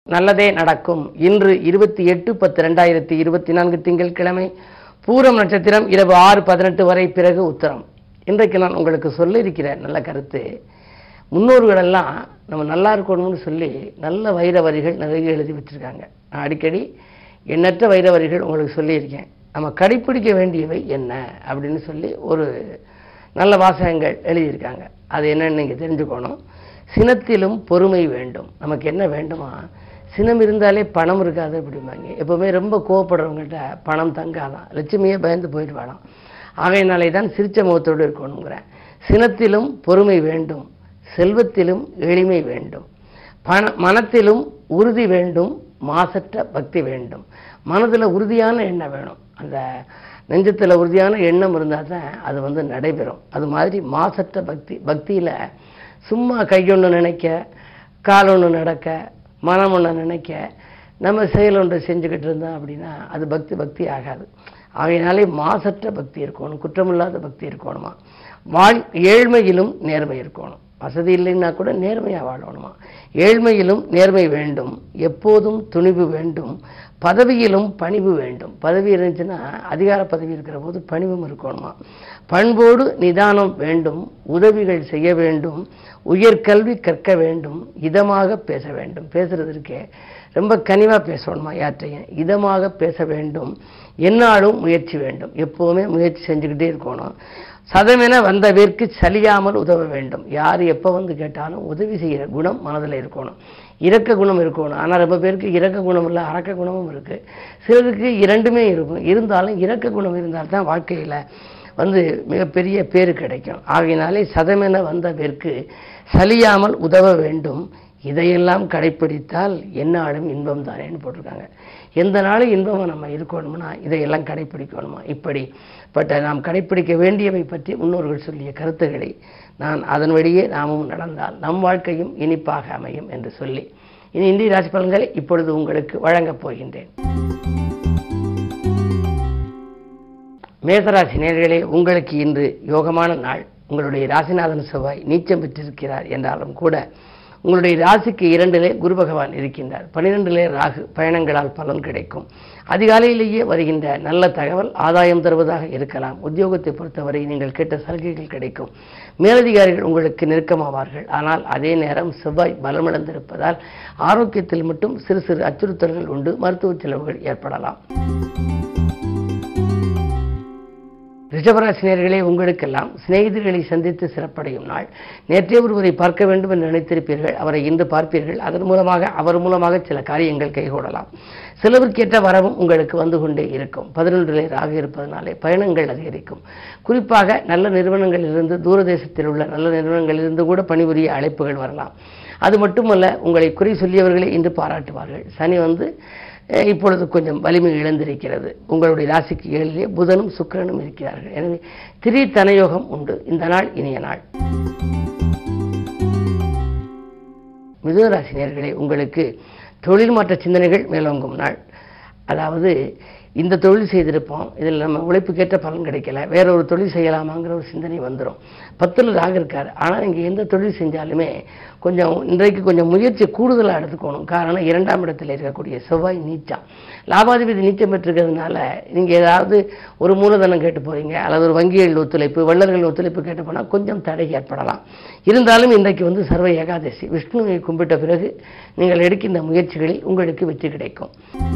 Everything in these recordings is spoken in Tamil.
நல்லதே நடக்கும் இன்று இருபத்தி எட்டு பத்து ரெண்டாயிரத்தி இருபத்தி நான்கு திங்கட்கிழமை பூரம் நட்சத்திரம் இரவு ஆறு பதினெட்டு வரை பிறகு உத்தரம் இன்றைக்கு நான் உங்களுக்கு சொல்ல இருக்கிற நல்ல கருத்து முன்னோர்களெல்லாம் நம்ம நல்லா இருக்கணும்னு சொல்லி நல்ல வைர வரிகள் நிறைய எழுதி வச்சிருக்காங்க நான் அடிக்கடி எண்ணற்ற வைர வரிகள் உங்களுக்கு சொல்லியிருக்கேன் நம்ம கடைப்பிடிக்க வேண்டியவை என்ன அப்படின்னு சொல்லி ஒரு நல்ல வாசகங்கள் எழுதியிருக்காங்க அது என்னன்னு நீங்கள் தெரிஞ்சுக்கணும் சினத்திலும் பொறுமை வேண்டும் நமக்கு என்ன வேண்டுமா சினம் இருந்தாலே பணம் இருக்காது அப்படிம்பாங்க எப்பவுமே ரொம்ப கோவப்படுறவங்கள்ட்ட பணம் தங்காதான் லட்சுமியே பயந்து போயிடுவாளாம் ஆகையினாலே தான் சிரிச்ச முகத்தோடு இருக்கணுங்கிறேன் சினத்திலும் பொறுமை வேண்டும் செல்வத்திலும் எளிமை வேண்டும் பண மனத்திலும் உறுதி வேண்டும் மாசற்ற பக்தி வேண்டும் மனதில் உறுதியான எண்ணம் வேணும் அந்த நெஞ்சத்தில் உறுதியான எண்ணம் இருந்தால் தான் அது வந்து நடைபெறும் அது மாதிரி மாசற்ற பக்தி பக்தியில் சும்மா கையொன்று நினைக்க காலொன்று நடக்க மனம் ஒன்று நினைக்க நம்ம செயல் ஒன்று செஞ்சுக்கிட்டு இருந்தோம் அப்படின்னா அது பக்தி பக்தி ஆகாது ஆகையினாலே மாசற்ற பக்தி இருக்கணும் குற்றமில்லாத பக்தி இருக்கணுமா வாழ் ஏழ்மையிலும் நேர்மை இருக்கணும் வசதி இல்லைன்னா கூட நேர்மையாக வாழணுமா ஏழ்மையிலும் நேர்மை வேண்டும் எப்போதும் துணிவு வேண்டும் பதவியிலும் பணிவு வேண்டும் பதவி இருந்துச்சுன்னா அதிகார பதவி இருக்கிற போது பணிவும் இருக்கணுமா பண்போடு நிதானம் வேண்டும் உதவிகள் செய்ய வேண்டும் உயர்கல்வி கற்க வேண்டும் இதமாக பேச வேண்டும் பேசுறதற்கே ரொம்ப கனிவாக பேசணுமா யார்ட்டையும் இதமாக பேச வேண்டும் என்னாலும் முயற்சி வேண்டும் எப்போவுமே முயற்சி செஞ்சுக்கிட்டே இருக்கணும் சதமென வந்தவிற்கு சலியாமல் உதவ வேண்டும் யார் எப்போ வந்து கேட்டாலும் உதவி செய்கிற குணம் மனதில் இருக்கணும் இரக்க குணம் இருக்கணும் ஆனால் ரொம்ப பேருக்கு இரக்க குணம் இல்லை அரக்க குணமும் இருக்குது சிலருக்கு இரண்டுமே இருக்கும் இருந்தாலும் இரக்க குணம் இருந்தால் தான் வாழ்க்கையில் வந்து மிகப்பெரிய பேரு கிடைக்கும் ஆகையினாலே சதமென வந்தவிற்கு சலியாமல் உதவ வேண்டும் இதையெல்லாம் கடைப்பிடித்தால் எந்நாளும் இன்பம் தானேன்னு போட்டிருக்காங்க எந்த நாளும் இன்பமாக நம்ம இருக்கணும்னா இதையெல்லாம் கடைப்பிடிக்கணுமா இப்படி பட்ட நாம் கடைப்பிடிக்க வேண்டியவை பற்றி முன்னோர்கள் சொல்லிய கருத்துக்களை நான் அதன் வழியே நாமும் நடந்தால் நம் வாழ்க்கையும் இனிப்பாக அமையும் என்று சொல்லி இனி இந்திய ராசி பலன்களை இப்பொழுது உங்களுக்கு வழங்கப் போகின்றேன் மேசராசி நேர்களே உங்களுக்கு இன்று யோகமான நாள் உங்களுடைய ராசிநாதன் செவ்வாய் நீச்சம் பெற்றிருக்கிறார் என்றாலும் கூட உங்களுடைய ராசிக்கு இரண்டிலே குரு பகவான் இருக்கின்றார் பனிரெண்டிலே ராகு பயணங்களால் பலன் கிடைக்கும் அதிகாலையிலேயே வருகின்ற நல்ல தகவல் ஆதாயம் தருவதாக இருக்கலாம் உத்தியோகத்தை பொறுத்தவரை நீங்கள் கேட்ட சலுகைகள் கிடைக்கும் மேலதிகாரிகள் உங்களுக்கு நெருக்கமாவார்கள் ஆனால் அதே நேரம் செவ்வாய் பலமிழந்திருப்பதால் ஆரோக்கியத்தில் மட்டும் சிறு சிறு அச்சுறுத்தல்கள் உண்டு மருத்துவ செலவுகள் ஏற்படலாம் ரிஷபராசினியர்களே உங்களுக்கெல்லாம் சிநேகிதர்களை சந்தித்து சிறப்படையும் நாள் நேற்றே ஒருவரை பார்க்க வேண்டும் என்று நினைத்திருப்பீர்கள் அவரை இன்று பார்ப்பீர்கள் அதன் மூலமாக அவர் மூலமாக சில காரியங்கள் கைகூடலாம் சிலவிற்கேற்ற வரவும் உங்களுக்கு வந்து கொண்டே இருக்கும் பதினொன்றிலே ராக இருப்பதனாலே பயணங்கள் அதிகரிக்கும் குறிப்பாக நல்ல நிறுவனங்களிலிருந்து தூரதேசத்தில் உள்ள நல்ல நிறுவனங்களிலிருந்து கூட பணிபுரிய அழைப்புகள் வரலாம் அது மட்டுமல்ல உங்களை குறை சொல்லியவர்களே இன்று பாராட்டுவார்கள் சனி வந்து அஹ், இப்பொழுது கொஞ்சம் வலிமை இழந்திருக்கிறது உங்களுடைய ராசிக்கு ஏழிலே புதனும் சுக்கிரனும் இருக்கிறார்கள் எனவே திரி தனயோகம் உண்டு இந்த நாள் இனிய நாள் மிதுனராசி நேர்களே உங்களுக்கு தொழில் மாற்ற சிந்தனைகள் மேலோங்கும் நாள் அதாவது இந்த தொழில் செய்திருப்போம் இதில் நம்ம உழைப்புக்கேற்ற பலன் கிடைக்கல வேற ஒரு தொழில் செய்யலாமாங்கிற ஒரு சிந்தனை வந்துடும் பத்தில் ராக இருக்கார் ஆனால் நீங்கள் எந்த தொழில் செஞ்சாலுமே கொஞ்சம் இன்றைக்கு கொஞ்சம் முயற்சி கூடுதலாக எடுத்துக்கணும் காரணம் இரண்டாம் இடத்தில் இருக்கக்கூடிய செவ்வாய் நீச்சம் லாபாதிபதி நீச்சம் பெற்றிருக்கிறதுனால நீங்கள் ஏதாவது ஒரு மூலதனம் கேட்டு போறீங்க அல்லது ஒரு வங்கிகள் ஒத்துழைப்பு வள்ளல்கள் ஒத்துழைப்பு கேட்டு போனால் கொஞ்சம் தடை ஏற்படலாம் இருந்தாலும் இன்றைக்கு வந்து சர்வ ஏகாதசி விஷ்ணுவை கும்பிட்ட பிறகு நீங்கள் எடுக்கின்ற முயற்சிகளில் உங்களுக்கு வெற்றி கிடைக்கும்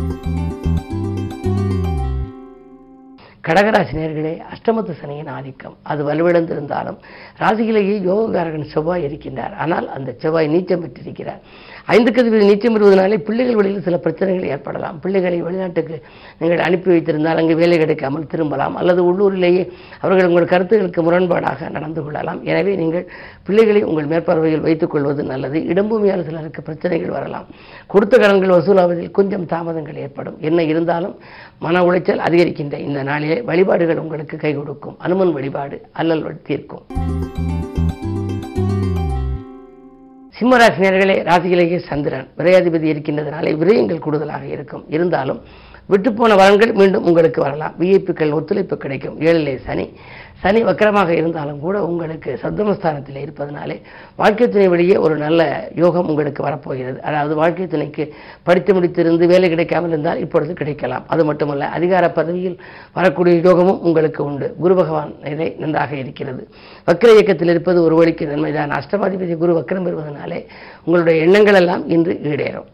கடகராசி நேர்களே அஷ்டமத்து சனியின் ஆதிக்கம் அது வலுவிழந்திருந்தாலும் ராசியிலேயே யோககாரகன் செவ்வாய் இருக்கின்றார் ஆனால் அந்த செவ்வாய் நீச்சம் பெற்றிருக்கிறார் ஐந்து கதிவில் நீச்சம் பெறுவதனாலே பிள்ளைகள் வழியில் சில பிரச்சனைகள் ஏற்படலாம் பிள்ளைகளை வெளிநாட்டுக்கு நீங்கள் அனுப்பி வைத்திருந்தால் அங்கு வேலை கிடைக்காமல் திரும்பலாம் அல்லது உள்ளூரிலேயே அவர்கள் உங்கள் கருத்துக்களுக்கு முரண்பாடாக நடந்து கொள்ளலாம் எனவே நீங்கள் பிள்ளைகளை உங்கள் மேற்பார்வையில் வைத்துக் கொள்வது நல்லது இடம்பூமியால் சிலருக்கு பிரச்சனைகள் வரலாம் கொடுத்த கடன்கள் வசூலாவதில் கொஞ்சம் தாமதங்கள் ஏற்படும் என்ன இருந்தாலும் மன உளைச்சல் அதிகரிக்கின்ற இந்த நாளிலே வழிபாடுகள் உங்களுக்கு கை கொடுக்கும் அனுமன் வழிபாடு அல்லல் தீர்க்கும் சிம்மராசினியர்களே ராசியிலேயே சந்திரன் விரையாதிபதி இருக்கின்றதுனாலே விரயங்கள் கூடுதலாக இருக்கும் இருந்தாலும் விட்டுப்போன வரன்கள் மீண்டும் உங்களுக்கு வரலாம் விஐபிக்கள் ஒத்துழைப்பு கிடைக்கும் ஏழிலே சனி சனி வக்கரமாக இருந்தாலும் கூட உங்களுக்கு சப்தமஸ்தானத்தில் இருப்பதனாலே வாழ்க்கை துணை வழியே ஒரு நல்ல யோகம் உங்களுக்கு வரப்போகிறது அதாவது வாழ்க்கை துணைக்கு படித்து முடித்திருந்து வேலை கிடைக்காமல் இருந்தால் இப்பொழுது கிடைக்கலாம் அது மட்டுமல்ல அதிகார பதவியில் வரக்கூடிய யோகமும் உங்களுக்கு உண்டு குரு பகவான் நிலை நன்றாக இருக்கிறது வக்கர இயக்கத்தில் இருப்பது ஒரு வழிக்கு நன்மைதான் அஷ்டமாதிபதி குரு வக்கரம் பெறுவதனாலே உங்களுடைய எண்ணங்கள் எல்லாம் இன்று ஈடேறும்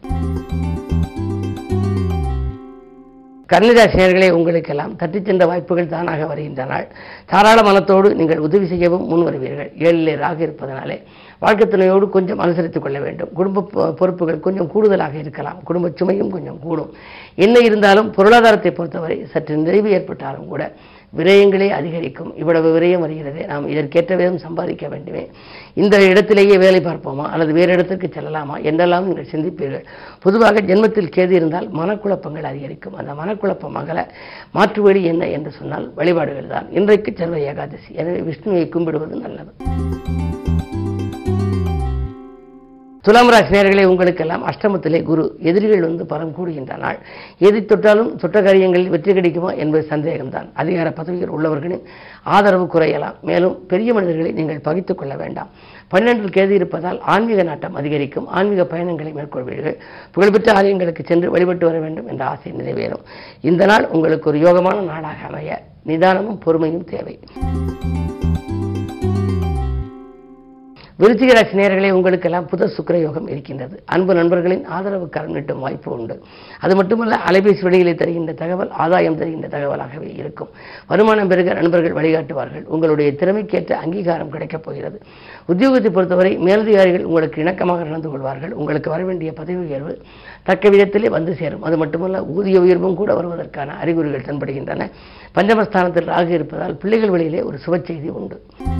கன்னிராசினியர்களே உங்களுக்கெல்லாம் தட்டிச் சென்ற வாய்ப்புகள் தானாக வருகின்ற நாள் தாராள மனத்தோடு நீங்கள் உதவி செய்யவும் முன் வருவீர்கள் ஏழிலே ராக இருப்பதனாலே வாழ்க்கை துணையோடு கொஞ்சம் அனுசரித்துக் கொள்ள வேண்டும் குடும்ப பொ- பொறுப்புகள் கொஞ்சம் கூடுதலாக இருக்கலாம் குடும்ப சுமையும் கொஞ்சம் கூடும் என்ன இருந்தாலும் பொருளாதாரத்தை பொறுத்தவரை சற்று நிறைவு ஏற்பட்டாலும் கூட விரயங்களே அதிகரிக்கும் இவ்வளவு விரயம் வருகிறது நாம் இதற்கேற்ற விதம் சம்பாதிக்க வேண்டுமே இந்த இடத்திலேயே வேலை பார்ப்போமா அல்லது வேறு இடத்திற்கு செல்லலாமா என்றெல்லாம் நீங்கள் சிந்திப்பீர்கள் பொதுவாக ஜென்மத்தில் கேது இருந்தால் மனக்குழப்பங்கள் அதிகரிக்கும் அந்த மனக்குழப்பம் அகல மாற்று வழி என்ன என்று சொன்னால் வழிபாடுகள் தான் இன்றைக்கு செல்வ ஏகாதசி எனவே விஷ்ணுவை கும்பிடுவது நல்லது துலாம் ராசி நேயர்களே உங்களுக்கெல்லாம் அஷ்டமத்திலே குரு எதிரிகள் வந்து பலம் கூடுகின்ற நாள் எதை தொட்டாலும் தொட்ட காரியங்களில் வெற்றி கிடைக்குமா என்பது சந்தேகம்தான் அதிகார பதவியில் உள்ளவர்களின் ஆதரவு குறையலாம் மேலும் பெரிய மனிதர்களை நீங்கள் பகித்துக் கொள்ள வேண்டாம் பன்னெண்டில் கேது இருப்பதால் ஆன்மீக நாட்டம் அதிகரிக்கும் ஆன்மீக பயணங்களை மேற்கொள்வீர்கள் புகழ்பெற்ற ஆலயங்களுக்கு சென்று வழிபட்டு வர வேண்டும் என்ற ஆசை நிறைவேறும் இந்த நாள் உங்களுக்கு ஒரு யோகமான நாளாக அமைய நிதானமும் பொறுமையும் தேவை விருச்சிக ராசி நேயர்களே உங்களுக்கெல்லாம் புத சுக்கிர யோகம் இருக்கின்றது அன்பு நண்பர்களின் ஆதரவு கரம் நீட்டும் வாய்ப்பு உண்டு அது மட்டுமல்ல அலைபேசி வழிகளை தருகின்ற தகவல் ஆதாயம் தருகின்ற தகவலாகவே இருக்கும் வருமானம் பெருக நண்பர்கள் வழிகாட்டுவார்கள் உங்களுடைய திறமைக்கேற்ற அங்கீகாரம் கிடைக்கப் போகிறது உத்தியோகத்தை பொறுத்தவரை மேலதிகாரிகள் உங்களுக்கு இணக்கமாக நடந்து கொள்வார்கள் உங்களுக்கு வர வேண்டிய பதவி உயர்வு தக்க விதத்திலே வந்து சேரும் அது மட்டுமல்ல ஊதிய உயர்வும் கூட வருவதற்கான அறிகுறிகள் தென்படுகின்றன பஞ்சமஸ்தானத்தில் ராகு இருப்பதால் பிள்ளைகள் வழியிலே ஒரு சுப செய்தி உண்டு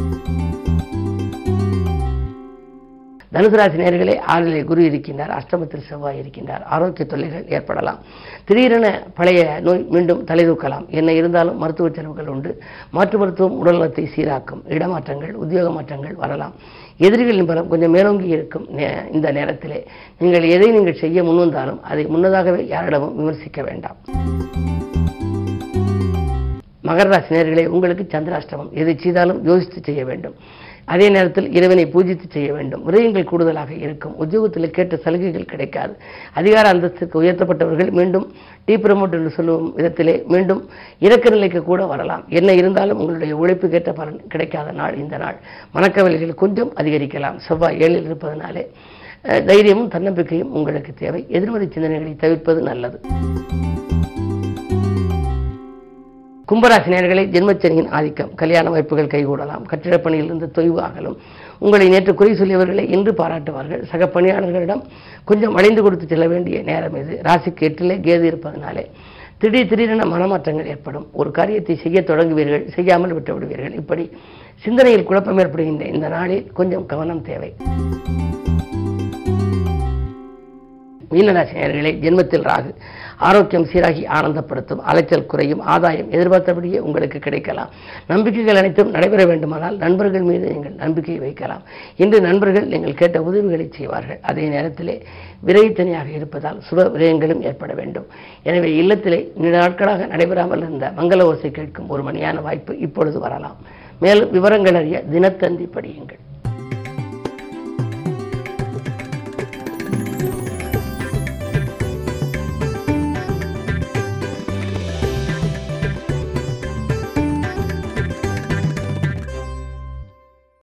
தனுசு ராசி நேயர்களே ஆறிலே குரு இருக்கின்றார் அஷ்டமத்தில் செவ்வாய் இருக்கின்றார் ஆரோக்கிய தொல்லைகள் ஏற்படலாம் திடீரென பழைய நோய் மீண்டும் தலைதூக்கலாம் என்ன இருந்தாலும் மருத்துவ செலவுகள் உண்டு மாற்று மருத்துவம் உடல்நலத்தை சீராக்கும் இடமாற்றங்கள் உத்தியோக மாற்றங்கள் வரலாம் எதிரிகளின் பலம் கொஞ்சம் மேலோங்கி இருக்கும் நே- இந்த நேரத்திலே நீங்கள் எதை நீங்கள் செய்ய முன்வந்தாலும் அதை முன்னதாகவே யாரிடமும் விமர்சிக்க வேண்டாம் மகர ராசி நேயர்களே உங்களுக்கு சந்திராஷ்டமம் எதை செய்தாலும் யோசித்து செய்ய வேண்டும் அதே நேரத்தில் இறைவனை பூஜித்து செய்ய வேண்டும் விரயங்கள் கூடுதலாக இருக்கும் உத்தியோகத்தில் கேட்ட சலுகைகள் கிடைக்காது அதிகார அந்தஸ்துக்கு உயர்த்தப்பட்டவர்கள் மீண்டும் டீ ப்ரமோட் என்று சொல்லும் விதத்திலே மீண்டும் இறக்க நிலைக்கு கூட வரலாம் என்ன இருந்தாலும் உங்களுடைய உழைப்பு கேட்ட பலன் கிடைக்காத நாள் இந்த நாள் மனக்கவலைகள் கொஞ்சம் அதிகரிக்கலாம் செவ்வாய் ஏழில் இருப்பதனாலே அஹ், தைரியமும் தன்னம்பிக்கையும் உங்களுக்கு தேவை எதிர்மறை சிந்தனைகளை தவிர்ப்பது நல்லது கும்பராசி நேயர்களே ஜென்மச்சனியின் ஆதிக்கம் கல்யாண வாய்ப்புகள் கைகூடலாம் கட்டிடப் பணியிலிருந்து தொய்வு ஆகலும் உங்களை நேற்று குறை சொல்லியவர்களை இன்று பாராட்டுவார்கள் சக பணியாளர்களிடம் கொஞ்சம் அடைந்து கொடுத்து செல்ல வேண்டிய நேரம் இது ராசிக்கு எட்டிலே கேது இருப்பதனாலே திடீர் திடீரென மனமாற்றங்கள் ஏற்படும் ஒரு காரியத்தை செய்ய தொடங்குவீர்கள் செய்யாமல் விட்டு விடுவீர்கள் இப்படி சிந்தனையில் குழப்பம் ஏற்படுகின்ற இந்த நாளில் கொஞ்சம் கவனம் தேவை மீனராசி நேயர்களே ஜென்மத்தில் ராகு ஆரோக்கியம் சீராகி ஆனந்தப்படுத்தும் அலைச்சல் குறையும் ஆதாயம் எதிர்பார்த்தபடியே உங்களுக்கு கிடைக்கலாம் நம்பிக்கைகள் அனைத்தும் நடைபெற வேண்டுமானால் நண்பர்கள் மீது நீங்கள் நம்பிக்கை வைக்கலாம் இன்று நண்பர்கள் நீங்கள் கேட்ட உதவிகளை செய்வார்கள் அதே நேரத்திலே விரைத்தனியாக இருப்பதால் சுப விரயங்களும் ஏற்பட வேண்டும் எனவே இல்லத்திலே நீண்ட நாட்களாக நடைபெறாமல் இருந்த மங்கள ஓசை கேட்கும் ஒரு மணியான வாய்ப்பு இப்பொழுது வரலாம் மேலும் விவரங்கள் அறிய தினத்தந்தி படியுங்கள்